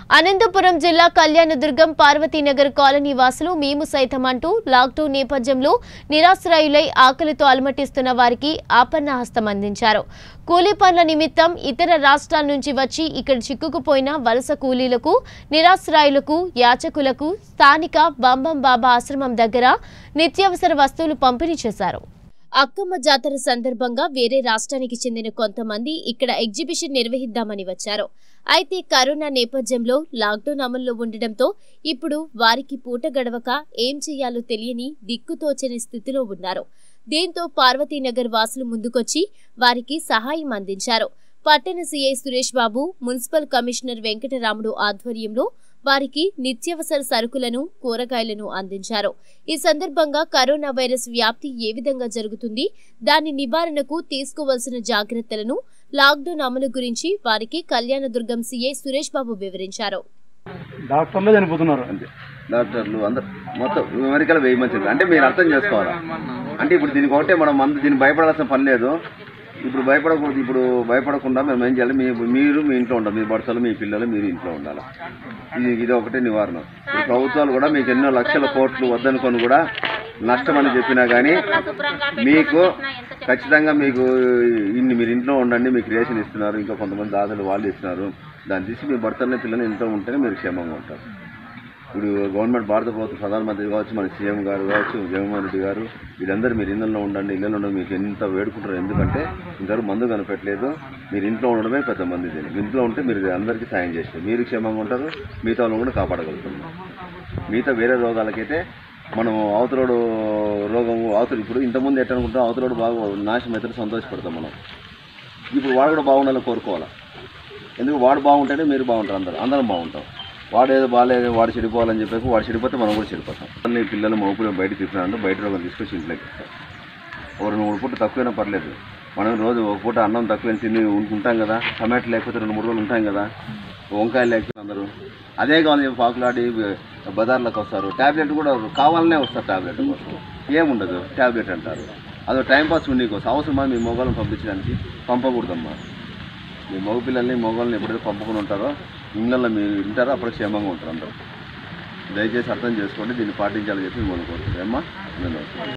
అనంతపురం జిల్లా కళ్యాణదుర్గం పార్వతీనగర్ కాలనీ వాసులు మేము సైతం అంటూ లాక్డౌన్ నేపథ్యంలో నిరాశ్రయులై ఆకలితో అలమటిస్తున్న వారికి ఆపన్న హస్తం అందించారు కూలీ పనుల నిమిత్తం ఇతర రాష్ట్రాల నుంచి వచ్చి ఇక్కడ చిక్కుకుపోయిన వలస కూలీలకు నిరాశ్రయులకు యాచకులకు స్థానిక బంబం బాబా ఆశ్రమం దగ్గర నిత్యావసర వస్తువులు పంపిణీ చేశారు అక్కమ్మ జాతర సందర్భంగా వేరే రాష్ట్రానికి చెందిన కొంతమంది ఇక్కడ ఎగ్జిబిషన్ నిర్వహిద్దామని వచ్చారు అయితే కరోనా నేపథ్యంలో లాక్డౌన్ అమల్లో ఉండడంతో ఇప్పుడు వారికి పూట గడవక ఏం చేయాలో తెలియని దిక్కుతోచని స్థితిలో ఉన్నారు దీంతో పార్వతీనగర్ వాసులు ముందుకొచ్చి వారికి సహాయం అందించారు పట్టణ CI Suresh Babu municipal commissioner Venkataramudu ఆధ్వర్యంలో వారికి నిత్యావసర సరుకులను కూరగాయలను అందించారు ఈ సందర్భంగా కరోనా వైరస్ వ్యాప్తి ఏ విధంగా జరుగుతుంది దాని నివారణకు తీసుకోవాల్సిన జాగ్రత్తలను లాక్డౌన్ అమలు గురించి వారికి కళ్యాణదుర్గం సీఐ సురేష్ బాబు వివరించారు డాక్టర్లే చనిపోతున్నారు అంతే డాక్టర్లు అందరు మొత్తం అమెరికాలో వెయ్యి మంది అంటే మీరు అర్థం చేసుకోవాలా అంటే ఇప్పుడు దీనికి ఒకటే మనం మందు దీనికి భయపడాల్సిన పని లేదు ఇప్పుడు భయపడకూడదు ఇప్పుడు భయపడకుండా మేము ఏం చేయాలి మీ మీరు మీ ఇంట్లో ఉండాలి మీ భర్తలు మీ పిల్లలు మీరు ఇంట్లో ఉండాలి ఇది ఇది ఒకటే నివారణ ఇప్పుడు ప్రభుత్వాలు కూడా మీకు ఎన్నో లక్షల కోట్లు వద్దనుకొని కూడా నష్టం అని చెప్పినా కానీ మీకు ఖచ్చితంగా మీకు ఇన్ని మీరు ఇంట్లో ఉండండి మీకు రేషన్ ఇస్తున్నారు ఇంకా కొంతమంది దాదాలు వాళ్ళు ఇస్తున్నారు దాన్ని తీసి మీ భర్తలని పిల్లలు ఇంట్లో ఉంటేనే మీరు క్షేమంగా ఉంటారు ఇప్పుడు గవర్నమెంట్ భారత ప్రభుత్వం ప్రధానమంత్రి కావచ్చు మన సీఎం గారు కావచ్చు జగన్మోహన్ రెడ్డి గారు వీళ్ళందరూ మీరు ఇళ్ళల్లో ఉండండి ఇళ్ళలో ఉండండి మీకు ఎంత వేడుకుంటారు ఎందుకంటే ఇంతవరకు మందు కనిపెట్టలేదు మీరు ఇంట్లో ఉండడమే పెద్ద మంది ఇది ఇంట్లో ఉంటే మీరు అందరికీ సాయం చేస్తారు మీరు క్షేమంగా ఉంటారు మిగతా వాళ్ళని కూడా కాపాడగలుగుతారు మిగతా వేరే రోగాలకైతే మనం అవతలోడు రోగం అవతల ఇప్పుడు ఇంతకుముందు ఎట్లా అనుకుంటాం అవతలోడు బాగా నాశనం అయితే సంతోషపడతాం మనం ఇప్పుడు వాడు కూడా బాగుండాలని కోరుకోవాలి ఎందుకు వాడు బాగుంటేనే మీరు బాగుంటారు అందరు అందరం బాగుంటాం వాడు ఏదో బాగాలేదు వాడు చెడిపోవాలని చెప్పేసి వాడు చెడిపోతే మనం కూడా చెడిపోతాం పిల్లల్ని పిల్లలు మౌపులు బయట తీసుకున్నారంటే బయట రోగం తీసుకొచ్చి ఇంట్లోకి ఇస్తాం ఒక రెండు మూడు పూట తక్కువైనా పర్లేదు మనం రోజు ఒక పూట అన్నం తక్కువ తిని ఉంటాం కదా టమాటో లేకపోతే రెండు మూడు రోజులు ఉంటాం కదా వంకాయలు లేకపోతే అందరూ అదే కావాలని చెప్పి పాకులాడి బజార్లోకి వస్తారు ట్యాబ్లెట్ కూడా కావాలనే వస్తారు ట్యాబ్లెట్ కోసం ఏముండదు ట్యాబ్లెట్ అంటారు అదో టైంపాస్ ఉండి కోసం అవసరమా మీ మొగలను పంపించడానికి పంపకూడదమ్మా మీ మగ పిల్లల్ని మొగల్ని ఎప్పుడైతే పంపుకుని ఉంటారో ఇళ్ళల్లో మీరు వింటారో అప్పుడు క్షేమంగా ఉంటారు అందరూ దయచేసి అర్థం చేసుకోండి దీన్ని పాటించాలని చెప్పి మనం కోరుతున్నాం అమ్మా ధన్యవాదాలు